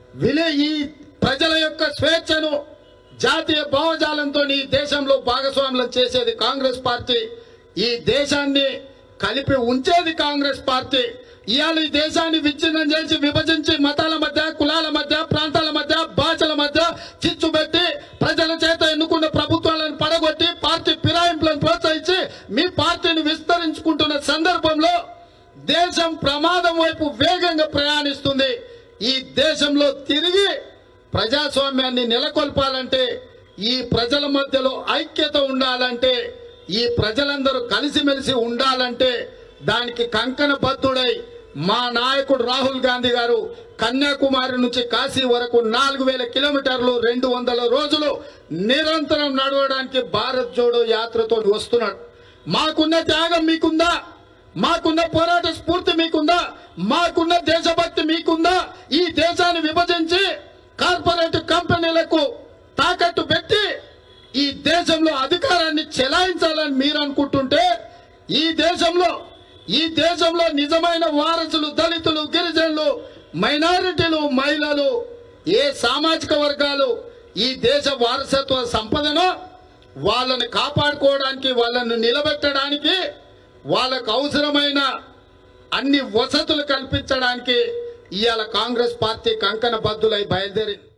Wiley ఈ ప్రజల యొక్క స్వేచ్ఛను జాతీయ భావజాలంతో ఈ దేశంలో భాగస్వాములు చేసేది కాంగ్రెస్ పార్టీ ఈ దేశాన్ని కలిపి ఉంచేది కాంగ్రెస్ పార్టీ ఇవాళ ఈ దేశాన్ని విచ్ఛిన్నం చేసి విభజించి మతాల మధ్య కులాల మధ్య ప్రాంతాల మధ్య భాషల మధ్య చిచ్చు పెట్టి ప్రజల చేత ఎన్నుకున్న ప్రభుత్వాలను పడగొట్టి పార్టీ ఫిరాయింపులను ప్రోత్సహించి మీ పార్టీని విస్తరించుకుంటున్న సందర్భంలో దేశం ప్రమాదం వైపు వేగంగా ప్రయాణిస్తుంది ఈ దేశంలో తిరిగి ప్రజాస్వామ్యాన్ని నెలకొల్పాలంటే ఈ ప్రజల మధ్యలో ఐక్యత ఉండాలంటే ఈ ప్రజలందరూ కలిసిమెలిసి ఉండాలంటే దానికి కంకణ బద్దుడై మా నాయకుడు రాహుల్ గాంధీ గారు కన్యాకుమారి నుంచి కాశీ వరకు నాలుగు వేల కిలోమీటర్లు రెండు వందల రోజులు నిరంతరం నడవడానికి భారత్ జోడో యాత్రతో వస్తున్నాడు మాకున్న త్యాగం మీకుందా మాకున్న పోరాట స్ఫూర్తి మీకుందా మాకున్న దేశభక్తి మీకుందా ఈ దేశాన్ని విభజించి కార్పొరేట్ కంపెనీలకు తాకట్టు పెట్టి ఈ దేశంలో అధికారాన్ని చెలాయించాలని మీరు అనుకుంటుంటే ఈ దేశంలో ఈ దేశంలో నిజమైన వారసులు దళితులు గిరిజనులు మైనారిటీలు మహిళలు ఏ సామాజిక వర్గాలు ఈ దేశ వారసత్వ సంపదను వాళ్ళని కాపాడుకోవడానికి వాళ్ళను నిలబెట్టడానికి వాళ్ళకు అవసరమైన అన్ని వసతులు కల్పించడానికి ఇవాళ కాంగ్రెస్ పార్టీ కంకణ బద్దులై బయలుదేరింది